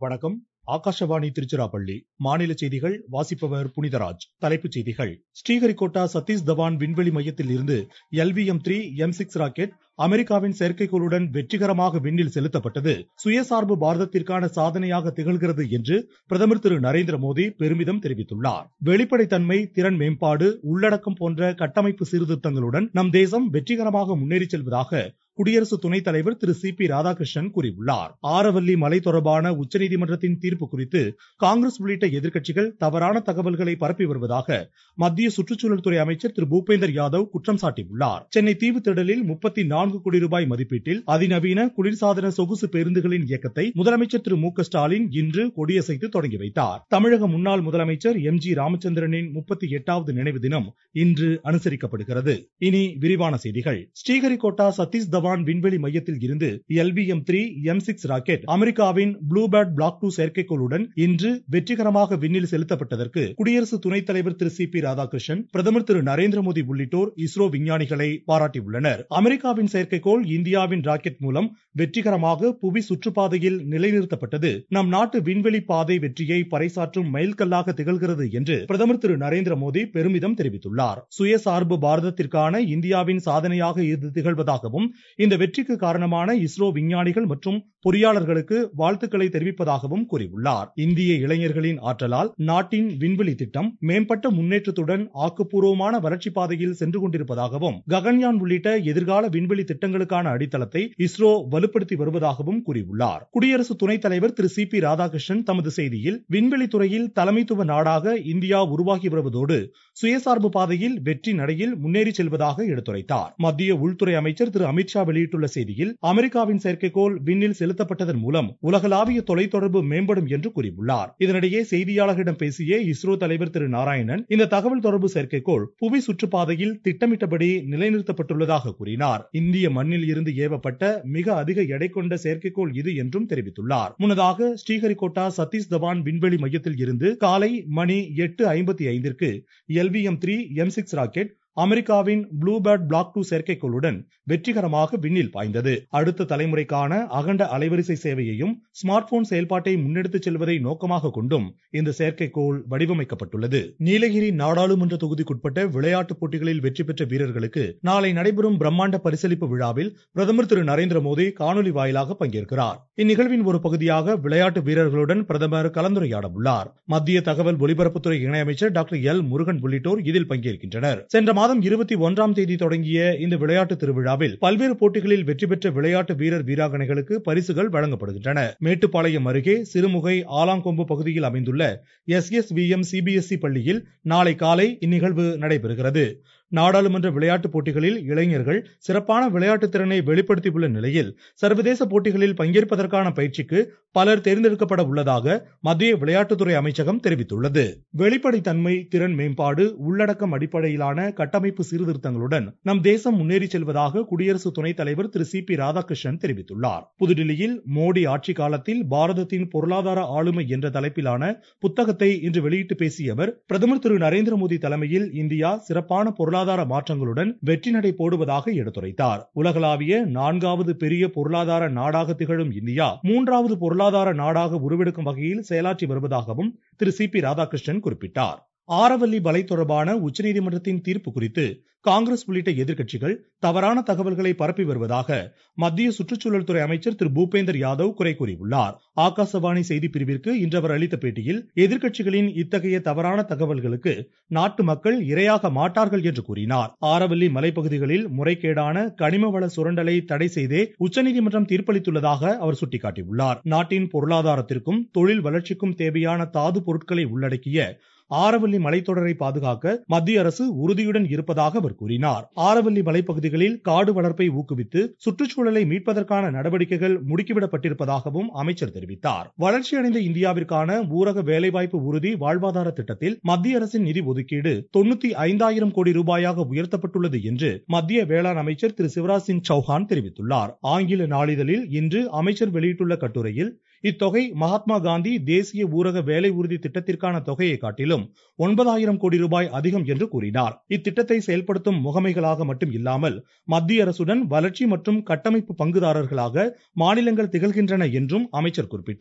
வணக்கம் ஆகாஷவாணி திருச்சிராப்பள்ளி மாநில செய்திகள் வாசிப்பவர் புனிதராஜ் தலைப்புச் செய்திகள் ஸ்ரீஹரிகோட்டா சதீஷ் தவான் விண்வெளி மையத்தில் இருந்து L V M three M six rocket அமெரிக்காவின் செயற்கைக்கோளுடன் வெற்றிகரமாக விண்ணில் செலுத்தப்பட்டது சுயசார்பு பாரதத்திற்கான சாதனையாக திகழ்கிறது என்று பிரதமர் திரு நரேந்திர மோடி பெருமிதம் தெரிவித்துள்ளார் வெளிப்படைத்தன்மை திறன் மேம்பாடு உள்ளடக்கம் போன்ற கட்டமைப்பு சீர்திருத்தங்களுடன் நம் தேசம் வெற்றிகரமாக முன்னேறி செல்வதாக குடியரசு துணைத் தலைவர் திரு சி பி ராதாகிருஷ்ணன் கூறியுள்ளார் ஆரவல்லி மலை தொடர்பான உச்சநீதிமன்றத்தின் தீர்ப்பு குறித்து காங்கிரஸ் உள்ளிட்ட எதிர்க்கட்சிகள் தவறான தகவல்களை பரப்பி வருவதாக மத்திய சுற்றுச்சூழல் துறை அமைச்சர் திரு பூபேந்தர் யாதவ் குற்றம் சாட்டியுள்ளார் சென்னை தீவுத்திடலில் முப்பத்தி நான்கு கோடி ரூபாய் மதிப்பீட்டில் அதிநவீன குளிர்சாதன சொகுசு பேருந்துகளின் இயக்கத்தை முதலமைச்சர் திரு மு க ஸ்டாலின் இன்று கொடியசைத்து தொடங்கி வைத்தார் தமிழக முன்னாள் முதலமைச்சர் எம் ஜி ராமச்சந்திரனின் முப்பத்தி எட்டாவது நினைவு தினம் இன்று அனுசரிக்கப்படுகிறது இனி விரிவான செய்திகள் ஸ்ரீஹரிகோட்டா சதீஷ் தவான் விண்வெளி மையத்தில் இருந்து L V M three M six rocket அமெரிக்காவின் ப்ளூபேர்ட் பிளாக் டூ செயற்கைக்கோளுடன் இன்று வெற்றிகரமாக விண்ணில் செலுத்தப்பட்டதற்கு குடியரசு துணைத் தலைவர் திரு சி பி ராதாகிருஷ்ணன் பிரதமர் திரு நரேந்திர மோடி உள்ளிட்டோர் இஸ்ரோ விஞ்ஞானிகளை பாராட்டியுள்ளனர் அமெரிக்காவின் செயற்கைக்கோள் இந்தியாவின் ராக்கெட் மூலம் வெற்றிகரமாக புவி சுற்றுப்பாதையில் நிலைநிறுத்தப்பட்டது நம் நாட்டு விண்வெளி பாதை வெற்றியை பறைசாற்றும் மைல்கல்லாக திகழ்கிறது என்று பிரதமர் திரு நரேந்திர மோடி பெருமிதம் தெரிவித்துள்ளார் சுயசார்பு பாரதத்திற்கான இந்தியாவின் சாதனையாக இது திகழ்வதாகவும் இந்த வெற்றிக்கு காரணமான இஸ்ரோ விஞ்ஞானிகள் மற்றும் பொறியாளர்களுக்கு வாழ்த்துக்களை தெரிவிப்பதாகவும் கூறியுள்ளார் இந்திய இளைஞர்களின் ஆற்றலால் நாட்டின் விண்வெளி திட்டம் மேம்பட்ட முன்னேற்றத்துடன் ஆக்கப்பூர்வமான வளர்ச்சி பாதையில் சென்று கொண்டிருப்பதாகவும் ககன்யான் உள்ளிட்ட எதிர்கால விண்வெளி திட்டங்களுக்கான அடித்தளத்தை இஸ்ரோ வலுப்படுத்தி வருவதாகவும் கூறியுள்ளார் குடியரசு துணைத் தலைவர் திரு சி பி ராதாகிருஷ்ணன் தமது செய்தியில் விண்வெளி துறையில் தலைமைத்துவ நாடாக இந்தியா உருவாகி வருவதோடு சுயசார்பு பாதையில் வெற்றி நடையில் முன்னேறி செல்வதாக எடுத்துரைத்தார் மத்திய உள்துறை அமைச்சர் திரு அமித்ஷா வெளியிட்டுள்ள செய்தியில் அமெரிக்காவின் செயற்கைக்கோள் விண்ணில் செலுத்தப்பட்டதன் மூலம் உலகளாவிய தொலைத்தொடர்பு மேம்படும் என்று கூறியுள்ளார் இதனிடையே செய்தியாளர்களிடம் பேசிய இஸ்ரோ தலைவர் திரு நாராயணன் இந்த தகவல் தொடர்பு செயற்கைக்கோள் புவி சுற்றுப்பாதையில் திட்டமிட்டபடி நிலைநிறுத்தப்பட்டுள்ளதாக கூறினார் இந்திய மண்ணில் இருந்து ஏவப்பட்ட மிக அதிக எடை கொண்ட செயற்கைக்கோள் இது என்றும் தெரிவித்துள்ளார் முன்னதாக ஸ்ரீஹரிகோட்டா சதீஷ் தவான் விண்வெளி மையத்தில் இருந்து காலை மணி எட்டு ஐம்பத்தி ஐந்திற்கு L V M three M six rocket அமெரிக்காவின் ப்ளூபேர்ட் பிளாக் டூ செயற்கைக்கோளுடன் வெற்றிகரமாக விண்ணில் பாய்ந்தது அடுத்த தலைமுறைக்கான அகண்ட அலைவரிசை சேவையையும் ஸ்மார்ட் போன் செயல்பாட்டை முன்னெடுத்துச் செல்வதை நோக்கமாக கொண்டும் இந்த செயற்கைக்கோள் வடிவமைக்கப்பட்டுள்ளது நீலகிரி நாடாளுமன்ற தொகுதிக்குட்பட்ட விளையாட்டுப் போட்டிகளில் வெற்றி பெற்ற வீரர்களுக்கு நாளை நடைபெறும் பிரம்மாண்ட பரிசளிப்பு விழாவில் பிரதமர் திரு நரேந்திர மோடி காணொலி வாயிலாக பங்கேற்கிறார் இந்நிகழ்வின் ஒரு பகுதியாக விளையாட்டு வீரர்களுடன் பிரதமர் கலந்துரையாட உள்ளார் மத்திய தகவல் ஒலிபரப்புத்துறை இணையமைச்சர் டாக்டர் எல் முருகன் உள்ளிட்டோர் இதில் பங்கேற்கின்றனர் சென்ற மாதம் இருபத்தி ஒன்றாம் தேதி தொடங்கிய இந்த விளையாட்டு திருவிழாவில் பல்வேறு போட்டிகளில் வெற்றி பெற்ற விளையாட்டு வீரர் வீராங்கனைகளுக்கு பரிசுகள் வழங்கப்படுகின்றன மேட்டுப்பாளையம் அருகே சிறுமுகை ஆலாங்கொம்பு பகுதியில் அமைந்துள்ள S S V M C B S E பள்ளியில் நாளை காலை இந்நிகழ்வு நடைபெறுகிறது நாடாளுமன்ற விளையாட்டுப் போட்டிகளில் இளைஞர்கள் சிறப்பான விளையாட்டு திறனை வெளிப்படுத்தியுள்ள நிலையில் சர்வதேச போட்டிகளில் பங்கேற்பதற்கான பயிற்சிக்கு பலர் தேர்ந்தெடுக்கப்பட உள்ளதாக மத்திய விளையாட்டுத்துறை அமைச்சகம் தெரிவித்துள்ளது வெளிப்படைத்தன்மை திறன் மேம்பாடு உள்ளடக்கம் அடிப்படையிலான கட்டமைப்பு சீர்திருத்தங்களுடன் நம் தேசம் முன்னேறி செல்வதாக குடியரசு துணைத் தலைவர் திரு சி பி ராதாகிருஷ்ணன் தெரிவித்துள்ளார் புதுடில்லியில் மோடி ஆட்சி காலத்தில் பாரதத்தின் பொருளாதார ஆளுமை என்ற தலைப்பிலான புத்தகத்தை இன்று வெளியிட்டு பேசிய அவர் பிரதமர் திரு நரேந்திர மோடி தலைமையில் இந்தியா சிறப்பான பொருளாதார மாற்றங்களுடன் வெற்றி நடை போடுவதாக எடுத்துரைத்தார் உலகளாவிய நான்காவது பெரிய பொருளாதார நாடாக திகழும் இந்தியா மூன்றாவது பொருளாதார நாடாக உருவெடுக்கும் வகையில் செயலாற்றி வருவதாகவும் திரு சி பி ராதாகிருஷ்ணன் குறிப்பிட்டார் ஆரவல்லி மலை தொடர்பான உச்சநீதிமன்றத்தின் தீர்ப்பு குறித்து காங்கிரஸ் உள்ளிட்ட எதிர்க்கட்சிகள் தவறான தகவல்களை பரப்பி வருவதாக மத்திய சுற்றுச்சூழல் துறை அமைச்சர் திரு பூபேந்தர் யாதவ் குறை கூறியுள்ளார் ஆகாசவாணி செய்தி பிரிவிற்கு இன்று அவர் அளித்த பேட்டியில் எதிர்க்கட்சிகளின் இத்தகைய தவறான தகவல்களுக்கு நாட்டு மக்கள் இரையாக மாட்டார்கள் என்று கூறினார் ஆரவல்லி மலைப்பகுதிகளில் முறைகேடான கனிம வள சுரண்டலை தடை செய்தே உச்சநீதிமன்றம் தீர்ப்பளித்துள்ளதாக அவர் சுட்டிக்காட்டியுள்ளார் நாட்டின் பொருளாதாரத்திற்கும் தொழில் வளர்ச்சிக்கும் தேவையான தாது பொருட்களை உள்ளடக்கிய ஆரவல்லி மலைத்தொடரை பாதுகாக்க மத்திய அரசு உறுதியுடன் இருப்பதாக அவர் கூறினார் ஆரவல்லி மலைப்பகுதிகளில் காடு வளர்ப்பை ஊக்குவித்து சுற்றுச்சூழலை மீட்பதற்கான நடவடிக்கைகள் முடுக்கிவிடப்பட்டிருப்பதாகவும் அமைச்சர் தெரிவித்தார் வளர்ச்சியடைந்த இந்தியாவிற்கான ஊரக வேலைவாய்ப்பு உறுதி வாழ்வாதார திட்டத்தில் மத்திய அரசின் நிதி ஒதுக்கீடு தொண்ணூத்தி ஐந்தாயிரம் கோடி ரூபாயாக உயர்த்தப்பட்டுள்ளது என்று மத்திய வேளாண் அமைச்சர் திரு சிவராஜ் சிங் சௌஹான் தெரிவித்துள்ளார் ஆங்கில நாளிதழில் இன்று அமைச்சர் வெளியிட்டுள்ள கட்டுரையில் இத்தொகை மகாத்மா காந்தி தேசிய ஊரக வேலை உறுதி திட்டத்திற்கான தொகையை காட்டிலும் ஒன்பதாயிரம் கோடி ரூபாய் அதிகம் என்று கூறினார் இத்திட்டத்தை செயல்படுத்தும் முகமைகளாக மட்டும் இல்லாமல் மத்திய அரசுடன் வளர்ச்சி மற்றும் கட்டமைப்பு பங்குதாரர்களாக மாநிலங்கள் திகழ்கின்றன என்றும் அமைச்சர் குறிப்பிட்டார்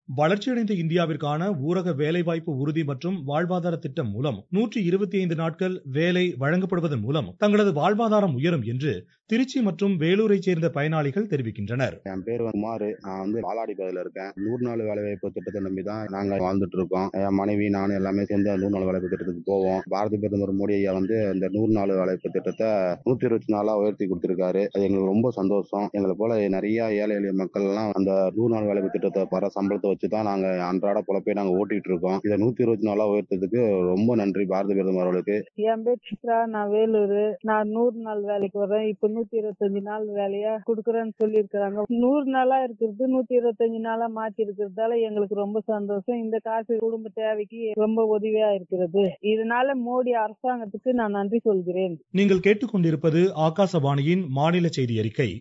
வளர்ச்சியடைந்த இந்தியாவிற்கான ஊரக வேலைவாய்ப்பு உறுதி மற்றும் வாழ்வாதார திட்டம் மூலம் நூற்றி இருபத்தி ஐந்து நாட்கள் வேலை வழங்கப்படுவதன் மூலம் தங்களது வாழ்வாதாரம் உயரும் என்று திருச்சி மற்றும் வேலூரைச் சேர்ந்த பயனாளிகள் தெரிவிக்கின்றனர் என் பேர் குமார் நான் வந்து பாலாடி பகுதியில் இருக்கேன் நூறு நாள் வேலைவாய்ப்பு திட்டத்தை நம்பி தான் நாங்க வாழ்ந்துட்டு இருக்கோம் என் மனைவி நான் எல்லாமே சேர்ந்து நூறு நாள் வேலைவாய்ப்பு திட்டத்துக்கு போவோம் பாரத பிரதமர் மோடி ஐயா வந்து இந்த நூறு நாள் வேலைவாய்ப்பு திட்டத்தை நூத்தி இருபத்தி நாளா உயர்த்தி கொடுத்திருக்காரு அது எங்களுக்கு ரொம்ப சந்தோஷம் எங்களை போல நிறைய ஏழை எளிய மக்கள் எல்லாம் அந்த நூறு நாள் வேலைவாய்ப்பு திட்டத்தை வர சம்பளத்தை வச்சு தான் நாங்க அன்றாட பொழப்பை நாங்க ஓட்டிட்டு இருக்கோம் இதை நூத்தி இருபத்தி நாளா உயர்த்ததுக்கு ரொம்ப நன்றி பாரத பிரதமர் அவர்களுக்கு என் பேர் சித்ரா நான் வேலூர் நான் நூறு நாள் வேலைக்கு வரேன் இப்ப நூத்தி இருபத்தஞ்சு நாள் வேலையா குடுக்கறேன்னு சொல்லி இருக்காங்க நூறு நாளா இருக்கிறது நூத்தி இருபத்தஞ்சு நாளா மாத்தி இருக்கிறதால எங்களுக்கு ரொம்ப சந்தோஷம் இந்த காசு குடும்ப தேவைக்கு ரொம்ப உதவியா இருக்கிறது இதனால மோடி அரசாங்கத்துக்கு நான் நன்றி சொல்கிறேன் நீங்கள் கேட்டுக்கொண்டிருப்பது ஆகாசவாணியின் மாநில செய்தி அறிக்கை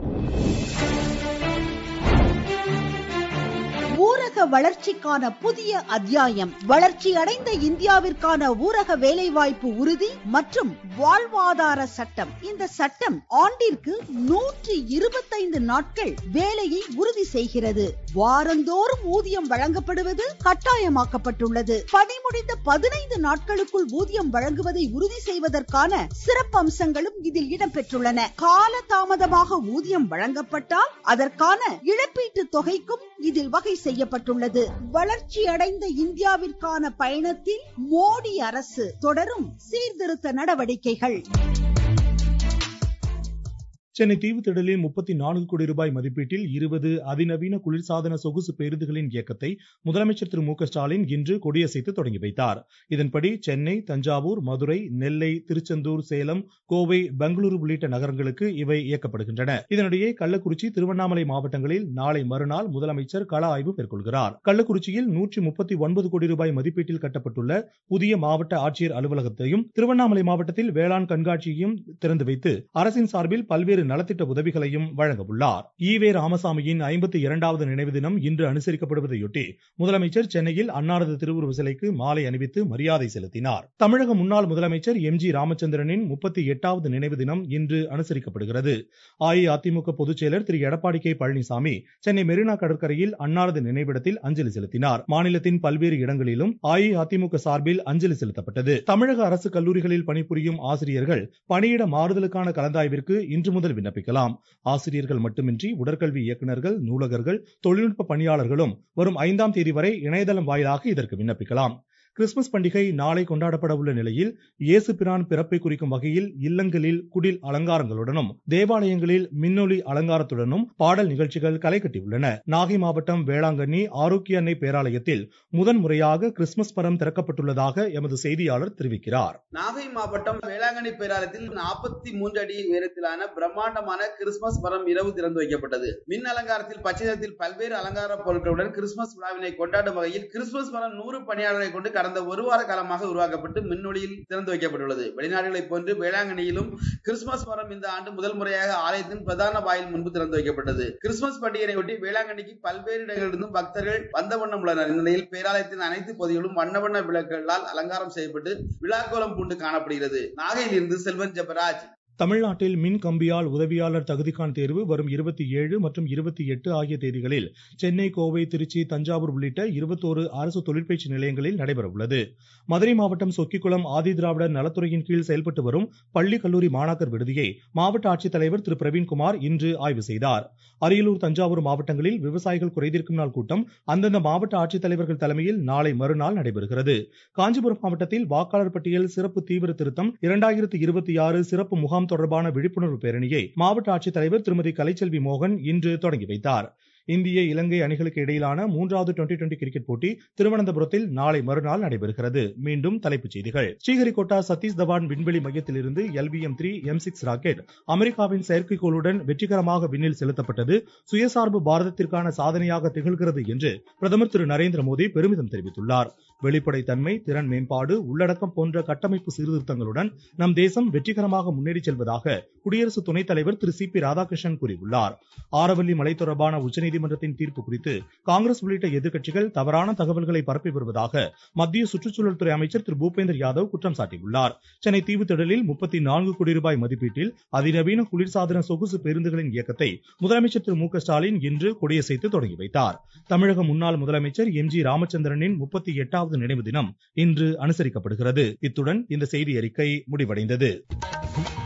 ஊரக வளர்ச்சிக்கான புதிய அத்தியாயம் வளர்ச்சி அடைந்த இந்தியாவிற்கான ஊரக வேலைவாய்ப்பு உறுதி மற்றும் வாழ்வாதார சட்டம் இந்த சட்டம் ஆண்டிற்கு நூற்றி இருபத்தைந்து நாட்கள் வேலையை உறுதி செய்கிறது வாரந்தோறும் ஊதியம் வழங்கப்படுவது கட்டாயமாக்கப்பட்டுள்ளது பணி முடிந்த பதினைந்து நாட்களுக்குள் ஊதியம் வழங்குவதை உறுதி செய்வதற்கான சிறப்பம்சங்களும் இதில் இடம்பெற்றுள்ளன கால தாமதமாக ஊதியம் வழங்கப்பட்டால் அதற்கான இழப்பீட்டு தொகைக்கும் இதில் வகை செய்யப்பட்டுள்ளது வளர்ச்சி அடைந்த இந்தியாவிற்கான பயணத்தில் மோடி அரசு தொடரும் சீர்திருத்த நடவடிக்கைகள் சென்னை தீவுத்திடலில் முப்பத்தி நான்கு கோடி ரூபாய் மதிப்பீட்டில் இருபது அதிநவீன குளிர்சாதன சொகுசு பேருந்துகளின் இயக்கத்தை முதலமைச்சர் திரு மு க ஸ்டாலின் இன்று கொடியசைத்து தொடங்கி வைத்தார் இதன்படி சென்னை தஞ்சாவூர் மதுரை நெல்லை திருச்செந்தூர் சேலம் கோவை பெங்களூரு உள்ளிட்ட நகரங்களுக்கு இவை இயக்கப்படுகின்றன இதனிடையே கள்ளக்குறிச்சி திருவண்ணாமலை மாவட்டங்களில் நாளை மறுநாள் முதலமைச்சர் கள ஆய்வு மேற்கொள்கிறார் கள்ளக்குறிச்சியில் நூற்றி முப்பத்தி ஒன்பது கோடி ரூபாய் மதிப்பீட்டில் கட்டப்பட்டுள்ள புதிய மாவட்ட ஆட்சியர் அலுவலகத்தையும் திருவண்ணாமலை மாவட்டத்தில் வேளாண் கண்காட்சியையும் திறந்து வைத்து அரசின் சார்பில் பல்வேறு நலத்திட்ட உதவிகளையும் வழங்க உள்ளார் ஈவே ராமசாமியின் ஐம்பத்தி இரண்டாவது நினைவு தினம் இன்று அனுசரிக்கப்படுவதையொட்டி முதலமைச்சர் சென்னையில் அன்னாரது திருவுருவ சிலைக்கு மாலை அணிவித்து மரியாதை செலுத்தினார் தமிழக முன்னாள் முதலமைச்சர் எம் ஜி ராமச்சந்திரனின் முப்பத்தி எட்டாவது நினைவு தினம் இன்று அனுசரிக்கப்படுகிறது அஇஅதிமுக பொதுச் செயலர் திரு எடப்பாடி கே பழனிசாமி சென்னை மெரினா கடற்கரையில் அன்னாரது நினைவிடத்தில் அஞ்சலி செலுத்தினார் மாநிலத்தின் பல்வேறு இடங்களிலும் அஇஅதிமுக சார்பில் அஞ்சலி செலுத்தப்பட்டது தமிழக அரசு கல்லூரிகளில் பணிபுரியும் ஆசிரியர்கள் பணியிட மாறுதலுக்கான கலந்தாய்விற்கு இன்று முதல் விண்ணப்பிக்கலாம் ஆசிரியர்கள் மட்டுமின்றி உடற்கல்வி இயக்குநர்கள் நூலகர்கள் தொழில்நுட்ப பணியாளர்களும் வரும் ஐந்தாம் தேதி வரை இணையதளம் வாயிலாக இதற்கு விண்ணப்பிக்கலாம் கிறிஸ்துமஸ் பண்டிகை நாளை கொண்டாடப்பட உள்ள நிலையில் இயேசு பிரான் பிறப்பை குறிக்கும் வகையில் இல்லங்களில் குடில் அலங்காரங்களுடனும் தேவாலயங்களில் மின்னொலி அலங்காரத்துடனும் பாடல் நிகழ்ச்சிகள் களை கட்டியுள்ளன நாகை மாவட்டம் வேளாங்கண்ணி ஆரோக்கிய அன்னை பேராலயத்தில் முதன் முறையாக கிறிஸ்துமஸ் பரம் திறக்கப்பட்டுள்ளதாக எமது செய்தியாளர் தெரிவிக்கிறார் நாகை மாவட்டம் வேளாங்கண்ணி பேராலயத்தில் நாற்பத்தி மூன்று அடி உயரத்திலான பிரம்மாண்டமான கிறிஸ்துமஸ் மரம் இரவு திறந்து வைக்கப்பட்டது மின் அலங்காரத்தில் பச்சை நிறத்தில் பல்வேறு அலங்கார பொருட்களுடன் கிறிஸ்துமஸ் விழாவினை கொண்டாடும் வகையில் கிறிஸ்துமஸ் மரம் நூறு பணியாளர்களை கொண்டு கடந்த ஒரு வார காலமாக உருவாக்கப்பட்டு மின்னொளியில் திறந்து வைக்கப்பட்டுள்ளது வெளிநாடுகளைப் போன்று வேளாங்கண்ணியிலும் கிறிஸ்துமஸ் மரம் இந்த ஆண்டு முதல் முறையாக ஆலயத்தின் பிரதான வாயில் முன்பு திறந்து வைக்கப்பட்டது கிறிஸ்துமஸ் பண்டிகையொட்டி வேளாங்கண்ணிக்கு பல்வேறு இடங்களிலிருந்தும் பக்தர்கள் வந்த வண்ணம் உள்ளனர் இந்த நிலையில் பேராலயத்தின் அனைத்து பகுதிகளும் வண்ண வண்ண விளக்குகளால் அலங்காரம் செய்யப்பட்டு விழாக்கோலம் பூண்டு காணப்படுகிறது நாகையில் இருந்து செல்வன் ஜெபராஜ் தமிழ்நாட்டில் மின் கம்பியால் உதவியாளர் தகுதிக்கான தேர்வு வரும் இருபத்தி ஏழு மற்றும் இருபத்தி எட்டு ஆகிய தேதிகளில் சென்னை கோவை திருச்சி தஞ்சாவூர் உள்ளிட்ட இருபத்தோரு அரசு தொழிற்பயிற்சி நிலையங்களில் நடைபெற உள்ளது மதுரை மாவட்டம் சொக்கிக்குளம் ஆதிதிராவிடர் நலத்துறையின் கீழ் செயல்பட்டு வரும் பள்ளி கல்லூரி மாணாக்கர் விடுதியை மாவட்ட ஆட்சித்தலைவர் திரு பிரவீன்குமார் இன்று ஆய்வு செய்தார் அரியலூர் தஞ்சாவூர் மாவட்டங்களில் விவசாயிகள் குறைதீர்க்கும் நாள் கூட்டம் அந்தந்த மாவட்ட ஆட்சித்தலைவர்கள் தலைமையில் நாளை மறுநாள் நடைபெறுகிறது காஞ்சிபுரம் மாவட்டத்தில் வாக்காளர் பட்டியல் சிறப்பு தீவிர திருத்தம் இரண்டாயிரத்தி இருபத்தி ஆறு சிறப்பு முகாம் தொடர்பான விழிப்புணர்வு பேரணியை மாவட்ட ஆட்சித்தலைவர் திருமதி கலைச்செல்வி மோகன் இன்று தொடங்கி வைத்தார் இந்திய இலங்கை அணிகளுக்கு இடையிலான மூன்றாவது டுவெண்டி டுவெண்டி கிரிக்கெட் போட்டி திருவனந்தபுரத்தில் நாளை மறுநாள் நடைபெறுகிறது மீண்டும் தலைப்புச் செய்திகள் ஸ்ரீஹரிகோட்டா சதீஷ் தவான் விண்வெளி மையத்திலிருந்து L V M three M six rocket அமெரிக்காவின் செயற்கைக்கோளுடன் வெற்றிகரமாக விண்ணில் செலுத்தப்பட்டது சுயசார்பு பாரதத்திற்கான சாதனையாக திகழ்கிறது என்று பிரதமர் திரு நரேந்திர மோடி பெருமிதம் தெரிவித்துள்ளார் வெளிப்படைத்தன்மை திறன் மேம்பாடு உள்ளடக்கம் போன்ற கட்டமைப்பு சீர்திருத்தங்களுடன் நம் தேசம் வெற்றிகரமாக முன்னேறி செல்வதாக குடியரசு துணைத் தலைவர் திரு சி பி ராதாகிருஷ்ணன் கூறியுள்ளார் ஆரவல்லி மலை தொடர்பான உச்சநீதிமன்றத்தின் தீர்ப்பு குறித்து காங்கிரஸ் உள்ளிட்ட எதிர்க்கட்சிகள் தவறான தகவல்களை பரப்பி வருவதாக மத்திய சுற்றுச்சூழல் துறை அமைச்சர் திரு பூபேந்தர் யாதவ் குற்றம் சாட்டியுள்ளார் சென்னை தீவுத்திடலில் முப்பத்தி நான்கு கோடி ரூபாய் மதிப்பீட்டில் அதிநவீன குளிர்சாதன சொகுசு பேருந்துகளின் இயக்கத்தை முதலமைச்சர் திரு மு க ஸ்டாலின் இன்று கொடியசைத்து தொடங்கி வைத்தார் தமிழக முன்னாள் முதலமைச்சர் எம் ஜி ராமச்சந்திரனின் முப்பத்தி எட்டாவது நினைவு தினம் இன்று அனுசரிக்கப்படுகிறது இத்துடன் இந்த செய்தி அறிக்கை முடிவடைந்தது